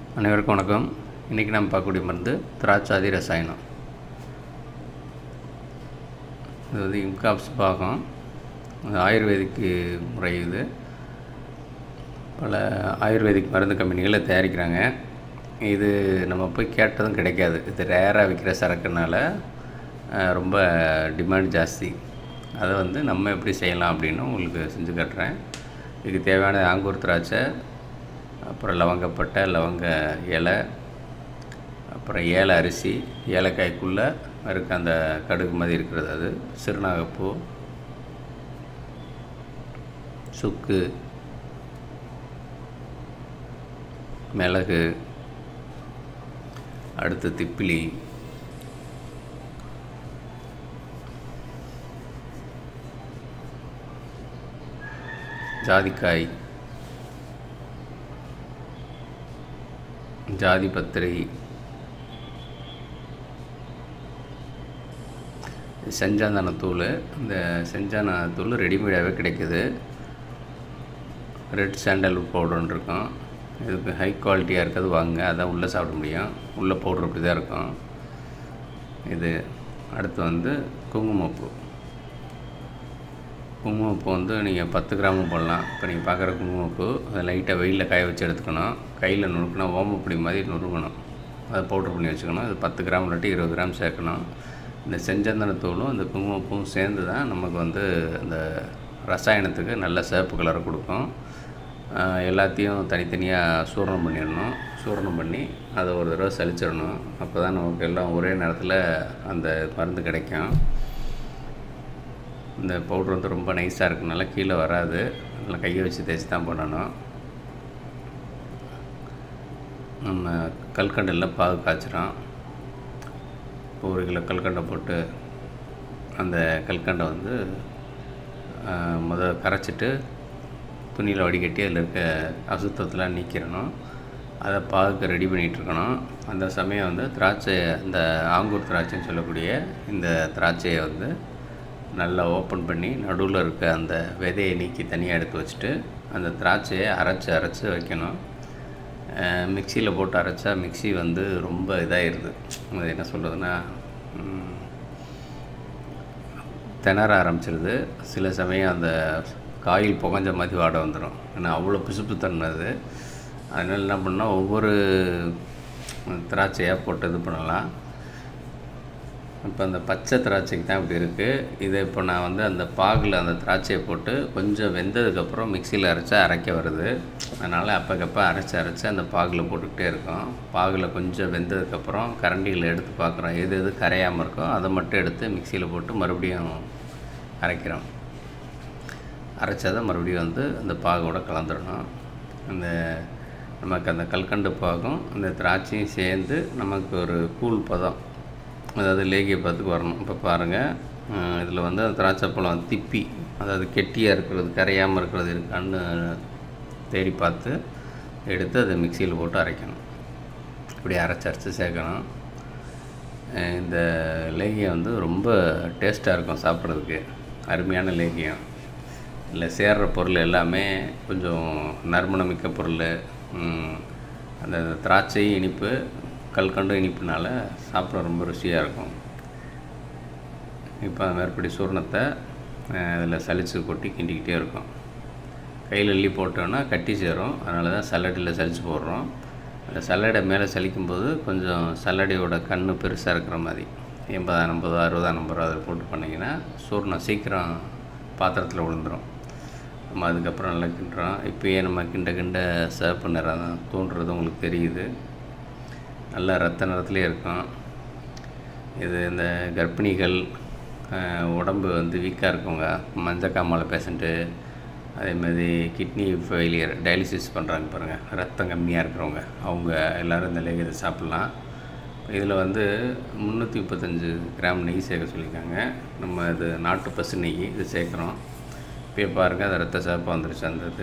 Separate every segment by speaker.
Speaker 1: அனைவருக்கும் வணக்கம் இன்றைக்கி நம்ம பார்க்கக்கூடிய மருந்து திராட்சாதி ரசாயனம் இது வந்து இம்காப்ஸ் பாகம் இது ஆயுர்வேதிக் முறை இது பல ஆயுர்வேதிக் மருந்து கம்பெனிகளில் தயாரிக்கிறாங்க இது நம்ம போய் கேட்டதும் கிடைக்காது இது ரேராக விற்கிற சரக்குனால அஹ், ரொம்ப டிமாண்ட் ஜாஸ்தி அதை வந்து நம்ம எப்படி செய்யலாம் அப்படின்னு உங்களுக்கு செஞ்சு காட்டுறேன் இதுக்கு தேவையான ஆங்கூர் திராட்சை அப்புறம் லவங்கப்பட்டை லவங்க இலை அப்புறம் ஏல அரிசி ஏலக்காய்க்குள்ளே இருக்க அந்த கடுகு மாதிரி இருக்கிறது அது சிறுநாகப்பூ சுக்கு மிளகு அடுத்து திப்பிலி ஜாதிக்காய் ஜாதி பத்திரி செஞ்சாந்தானத்தூள் இந்த செஞ்சானத்தூள் ரெடிமேடாகவே கிடைக்குது ரெட் சாண்டல்வுட் பவுடர்னு இருக்கும் இதுக்கு ஹை குவாலிட்டியாக இருக்கிறது வாங்க அதான் உள்ளே சாப்பிட முடியும் உள்ளே பவுடர் அப்படி தான் இருக்கும் இது அடுத்து வந்து குங்குமப்பூ குங்குமப்பூ வந்து நீங்கள் பத்து கிராமும் போடலாம் இப்போ நீங்கள் பார்க்குற குங்குமப்பூ அதை லைட்டாக வெயிலில் காய வச்சு எடுத்துக்கணும் கையில் நுணுக்கணும் ஓமப்பொடி மாதிரி நுணுக்கணும் அதை பவுட்ரு பண்ணி வச்சுக்கணும் அது பத்து கிராம் இல்லாட்டி இருபது கிராம் சேர்க்கணும் இந்த செஞ்சந்தனத்தூளும் இந்த குங்குமப்பூவும் சேர்ந்து தான் நமக்கு வந்து இந்த ரசாயனத்துக்கு நல்ல சிவப்பு கலரை கொடுக்கும் ஆஹ் எல்லாத்தையும் தனித்தனியாக சூரணம் பண்ணிடணும் சூரணம் பண்ணி அதை ஒரு தடவை சலிச்சிடணும் அப்போ தான் நமக்கு எல்லாம் ஒரே நேரத்தில் அந்த மருந்து கிடைக்கும் இந்த பவுட்ரு வந்து ரொம்ப நைஸாக இருக்கனால கீழே வராது அதில் கையை வச்சு தேய்ச்சி தான் பண்ணணும் நம்ம கல்கண்டில் பாகு காய்ச்சிறோம் ஒரு கிலோ கல்கண்டை போட்டு அந்த கல்கண்டை வந்து ஆஹ், முத கரைச்சிட்டு துணியில் வடிகட்டி அதில் இருக்க அசுத்தத்தெலாம் நீக்கிடணும் அதை பாகுக்கு ரெடி பண்ணிகிட்டு இருக்கணும் அந்த சமயம் வந்து திராட்சை இந்த ஆங்கூர் திராட்சைன்னு சொல்லக்கூடிய இந்த திராட்சையை வந்து நல்லா ஓப்பன் பண்ணி நடுவில் இருக்க அந்த விதையை நீக்கி தனியாக எடுத்து வச்சுட்டு அந்த திராட்சையை அரைச்சி அரைச்சி வைக்கணும் மிக்சியில் போட்டு அரைச்சா மிக்ஸி வந்து ரொம்ப இதாகிடுது அது என்ன சொல்கிறதுனா திணற ஆரம்பிச்சிருது சில சமயம் அந்த காயில் புகஞ்ச மாதிரி வாடை வந்துடும் ஏன்னா அவ்வளோ பிசுப்புத்தன்மை அது அதனால் என்ன பண்ணால் ஒவ்வொரு திராட்சையாக போட்டு இது பண்ணலாம் இப்போ அந்த பச்சை திராட்சைக்கு தான் இப்படி இருக்குது இதை இப்போ நான் வந்து அந்த பாகில் அந்த திராட்சையை போட்டு கொஞ்சம் வெந்ததுக்கப்புறம் மிக்சியில் அரைச்சா அரைக்க வருது அதனால் அப்பக்கப்போ அரைச்சி அரைச்சி அந்த பாகில் போட்டுக்கிட்டே இருக்கோம் பாகில் கொஞ்சம் வெந்ததுக்கப்புறம் கரண்டியில் எடுத்து பார்க்குறோம் எது எது கரையாமல் இருக்கோ அதை மட்டும் எடுத்து மிக்சியில் போட்டு மறுபடியும் அரைக்கிறோம் அரைச்சதை மறுபடியும் வந்து அந்த பாகோட கலந்துடணும் அந்த நமக்கு அந்த கல்கண்டு பாகும் அந்த திராட்சையும் சேர்ந்து நமக்கு ஒரு கூழ் பதம் அதாவது லேகிய பதத்துக்கு வரணும் இப்போ பாருங்கள் இதில் வந்து அந்த திராட்சை பழம் திப்பி அதாவது கெட்டியாக இருக்கிறது கரையாமல் இருக்கிறது இருக்கான்னு தேடி பார்த்து எடுத்து அதை மிக்சியில் போட்டு அரைக்கணும் இப்படி அரைச்சி அரைச்சி சேர்க்கணும் அஹ் இந்த லேகியம் வந்து ரொம்ப டேஸ்ட்டாக இருக்கும் சாப்பிட்றதுக்கு அருமையான லேகியம் இதில் சேர்ற பொருள் எல்லாமே கொஞ்சம் நறுமணமிக்க பொருள் ம், அந்த திராட்சை இனிப்பு கல்கண்டும் இனிப்புனால சாப்பிட ரொம்ப ருசியாக இருக்கும் இப்போ மேற்படி சூர்ணத்தை அதில் சலிச்சு கொட்டி கிண்டிக்கிட்டே இருக்கும் கையில் அள்ளி போட்டோன்னா கட்டி சேரும் அதனால தான் சல்லடையில் சலிச்சு போடுறோம் அந்த சல்லடை மேலே சலிக்கும்போது கொஞ்சம் சல்லடையோட கண் பெருசாக இருக்கிற மாதிரி எண்பதாம் நம்பதோ அறுபதாம் நம்பரோ அதில் போட்டு பண்ணிங்கன்னா சூர்ணம் சீக்கிரம் பாத்திரத்தில் விழுந்துடும் நம்ம அதுக்கப்புறம் நல்லா கிண்டுறோம் இப்போயே நம்ம கிண்ட கிண்ட சிவப்பு நிறம் தோன்றுறது உங்களுக்கு தெரியுது நல்லா ரத்த நிறத்துலேயே இருக்கும் இது இந்த கர்ப்பிணிகள் அஹ், உடம்பு வந்து வீக்காக இருக்கவங்க மஞ்சக்காமாலை பேஷண்ட்டு அதேமாதிரி கிட்னி ஃபெயிலியர் டயாலிசிஸ் பண்ணுறாங்க பாருங்கள் ரத்தம் கம்மியாக இருக்கிறவங்க அவங்க எல்லோரும் இந்த லேகியத்தை சாப்பிட்லாம் இதில் வந்து முந்நூற்றி முப்பத்தஞ்சு கிராம் நெய் சேர்க்க சொல்லியிருக்காங்க நம்ம இது நாட்டு பசு நெய் இது சேர்க்குறோம் இப்போ பாருங்கள் அது ரத்த சிவப்பு வந்துருச்சு அந்த இது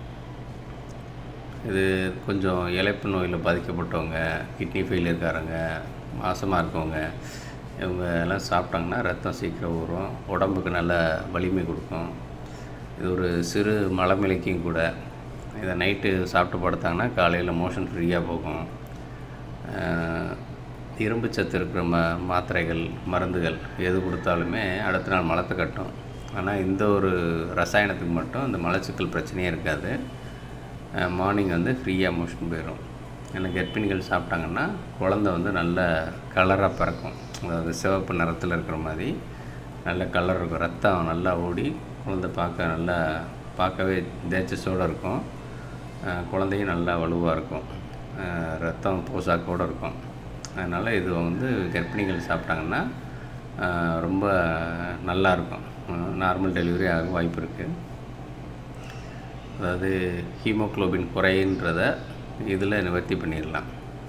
Speaker 1: இது கொஞ்சம் இழைப்பு நோயில் பாதிக்கப்பட்டவங்க கிட்னி ஃபெயிலியர்காரங்க மாசமாக இருக்கவங்க இவங்க எல்லாம் சாப்பிட்டாங்கன்னா ரத்தம் சீக்கிரம் ஊறும் உடம்புக்கு நல்ல வலிமை கொடுக்கும் இது ஒரு சிறு மலமிளக்கியும் கூட இதை நைட்டு சாப்பிட்டு படுத்தாங்கன்னா காலையில் மோஷன் ஃப்ரீயாக போகும் அஹ், இரும்பு சத்து இருக்கிற ம மாத்திரைகள் மருந்துகள் எது கொடுத்தாலுமே அடுத்த நாள் மலத்தை கட்டும் ஆனால் இந்த ஒரு ரசாயனத்துக்கு மட்டும் இந்த மலச்சிக்கல் பிரச்சனையே இருக்காது மார்னிங் வந்து ஃப்ரீயாக மோஷன் போயிடும் ஏன்னா கர்ப்பிணிகள் சாப்பிட்டாங்கன்னா குழந்த வந்து நல்ல கலராக பிறக்கும் அதாவது சிவப்பு நிறத்தில் இருக்கிற மாதிரி நல்ல கலர் இருக்கும் ரத்தம் நல்லா ஓடி குழந்தை பார்க்க நல்லா பார்க்கவே தேச்சஸோடு இருக்கும் அஹ் குழந்தையும் நல்லா வலுவாக இருக்கும் அஹ் ரத்தம் போசாக்கோடு இருக்கும் அதனால் இது வந்து கர்ப்பிணிகள் சாப்பிட்டாங்கன்னா அஹ் ரொம்ப நல்லா இருக்கும் நார்மல் டெலிவரி ஆக வாய்ப்பு இருக்குது அதாவது ஹீமோக்ளோபின் குறைன்றத இதில் நிவர்த்தி பண்ணிடலாம்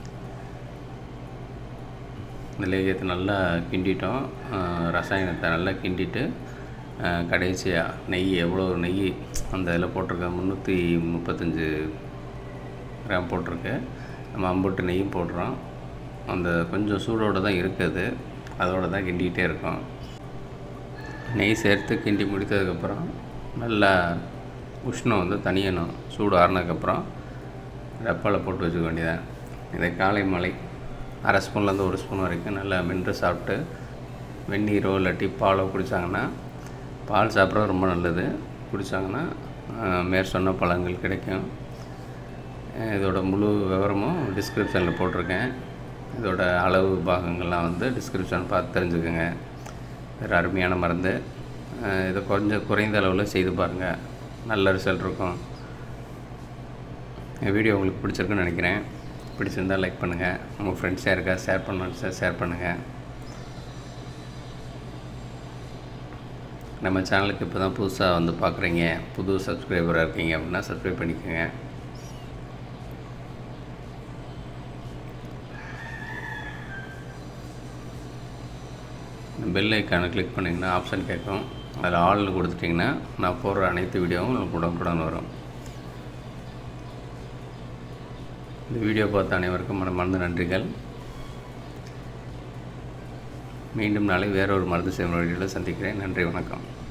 Speaker 1: இந்த லேகியத்தை நல்லா கிண்டிட்டோம் அஹ் ரசாயனத்தை நல்லா கிண்டிட்டு கடைசியாக நெய் எவ்வளோ நெய் அந்த இதில் போட்டிருக்க முந்நூற்றி முப்பத்தஞ்சு கிராம் போட்டிருக்கு நம்ம அம்புட்டு நெய்யும் போடுறோம் அந்த கொஞ்சம் சூடோடு தான் இருக்குது அதோடு தான் கிண்டிகிட்டே இருக்கோம் நெய் சேர்த்து கிண்டி முடித்ததுக்கப்புறம் நல்லா உஷ்ணம் வந்து தனியணும் சூடு ஆறுனதுக்கப்புறம் டப்பாவில் போட்டு வச்சுக்க வேண்டியதான் இதை காலை மாலை அரை ஸ்பூன்லேருந்து ஒரு ஸ்பூன் வரைக்கும் நல்லா மென்று சாப்பிட்டு வெந்நீரோ இல்லாட்டி பாலோ குடித்தாங்கன்னா பால் சாப்பிட்றது ரொம்ப நல்லது குடித்தாங்கன்னா மேற் சொன்ன பழங்கள் கிடைக்கும் அஹ் இதோட முழு விவரமும் டிஸ்கிரிப்ஷனில் போட்டிருக்கேன் இதோட அளவு பாகங்கள்லாம் வந்து டிஸ்கிரிப்ஷன் பார்த்து தெரிஞ்சுக்கோங்க வேறு அருமையான மருந்து அஹ் இதை கொஞ்சம் குறைந்த அளவில் செய்து பாருங்கள் நல்ல ரிசல்ட் இருக்கும் இந்த வீடியோ உங்களுக்கு பிடிச்சிருக்குன்னு நினைக்கிறேன் பிடிச்சிருந்தால் லைக் பண்ணுங்கள் உங்கள் ஃப்ரெண்ட்ஸ் யாருக்கா ஷேர் பண்ண ஷேர் பண்ணுங்கள் நம்ம சேனலுக்கு இப்போ தான் புதுசாக வந்து பார்க்குறீங்க புது சப்ஸ்கிரைபராக இருக்கீங்க அப்படின்னா சப்ஸ்கிரைப் பண்ணிக்கோங்க பெல் ஐக்கானை கிளிக் பண்ணிங்கன்னா ஆப்ஷன் கேட்கும் அதில் ஆள்னு கொடுத்துட்டிங்கன்னா நான் போடுற அனைத்து வீடியோவும் உங்களுக்கு உடனுக்குடன் வரும் இந்த வீடியோ பார்த்த அனைவருக்கும் மனமார்ந்த நன்றிகள் மீண்டும் நாளை வேறொரு மருந்து சேவை வீடியோவில் சந்திக்கிறேன் நன்றி வணக்கம்